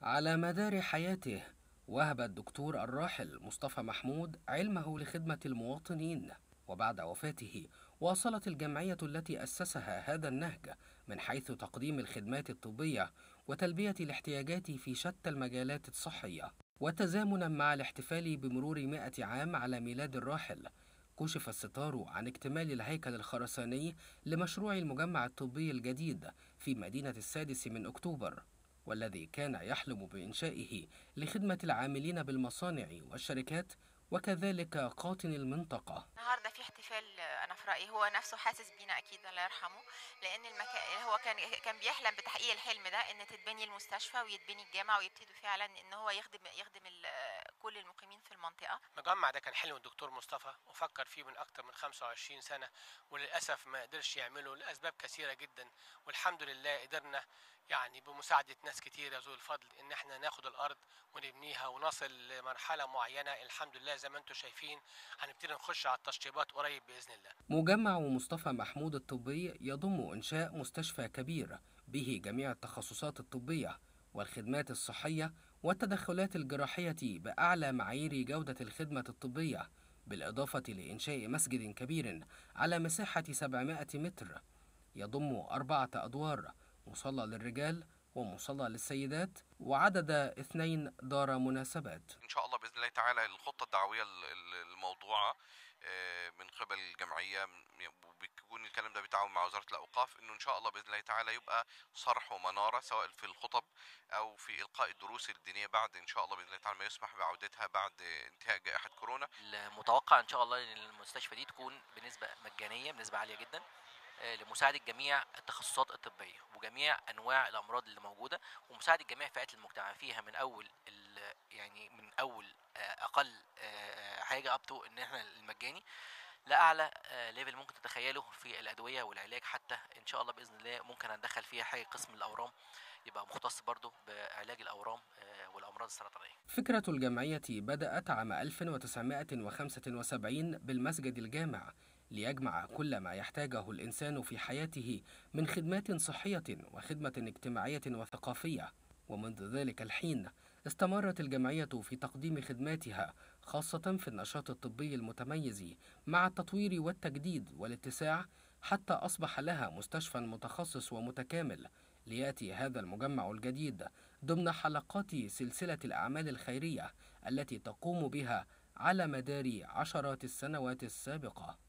على مدار حياته وهب الدكتور الراحل مصطفى محمود علمه لخدمة المواطنين وبعد وفاته واصلت الجمعية التي أسسها هذا النهج من حيث تقديم الخدمات الطبية وتلبية الاحتياجات في شتى المجالات الصحية وتزامنا مع الاحتفال بمرور مئة عام على ميلاد الراحل كشف الستار عن اكتمال الهيكل الخرساني لمشروع المجمع الطبي الجديد في مدينة السادس من أكتوبر والذي كان يحلم بإنشائه لخدمة العاملين بالمصانع والشركات وكذلك قاطن المنطقة النهارده في احتفال انا في رايي هو نفسه حاسس بينا اكيد الله يرحمه لان المكان هو كان كان بيحلم بتحقيق الحلم ده ان تتبني المستشفى ويتبني الجامعه ويبتدوا فعلا ان هو يخدم يخدم كل المقيمين في المنطقه المجمع ده كان حلم الدكتور مصطفى وفكر فيه من اكتر من 25 سنه وللاسف ما قدرش يعمله لاسباب كثيره جدا والحمد لله قدرنا يعني بمساعدة ناس كتير ذو الفضل إن إحنا ناخد الأرض ونبنيها ونصل لمرحلة معينة الحمد لله زي ما أنتم شايفين هنبتدي نخش على التشطيبات قريب بإذن الله. مجمع مصطفى محمود الطبي يضم إنشاء مستشفى كبير به جميع التخصصات الطبية والخدمات الصحية والتدخلات الجراحية بأعلى معايير جودة الخدمة الطبية بالإضافة لإنشاء مسجد كبير على مساحة 700 متر يضم أربعة أدوار مصلى للرجال ومصلى للسيدات وعدد اثنين دار مناسبات ان شاء الله باذن الله تعالى الخطه الدعويه الموضوعه من قبل الجمعيه وبيكون الكلام ده بالتعاون مع وزاره الاوقاف انه ان شاء الله باذن الله تعالى يبقى صرح ومناره سواء في الخطب او في القاء الدروس الدينيه بعد ان شاء الله باذن الله تعالى ما يسمح بعودتها بعد انتهاء جائحه كورونا. المتوقع ان شاء الله ان المستشفى دي تكون بنسبه مجانيه بنسبه عاليه جدا لمساعدة جميع التخصصات الطبية وجميع أنواع الأمراض اللي موجودة ومساعدة جميع فئات المجتمع فيها من أول يعني من أول أقل حاجة أبتو إن إحنا المجاني لأعلى ليفل ممكن تتخيله في الأدوية والعلاج حتى إن شاء الله بإذن الله ممكن هندخل فيها حاجة قسم الأورام يبقى مختص برضه بعلاج الأورام والأمراض السرطانية فكرة الجمعية بدأت عام 1975 بالمسجد الجامع ليجمع كل ما يحتاجه الإنسان في حياته من خدمات صحية وخدمة اجتماعية وثقافية ومنذ ذلك الحين استمرت الجمعية في تقديم خدماتها خاصة في النشاط الطبي المتميز مع التطوير والتجديد والاتساع حتى أصبح لها مستشفى متخصص ومتكامل ليأتي هذا المجمع الجديد ضمن حلقات سلسلة الأعمال الخيرية التي تقوم بها على مدار عشرات السنوات السابقة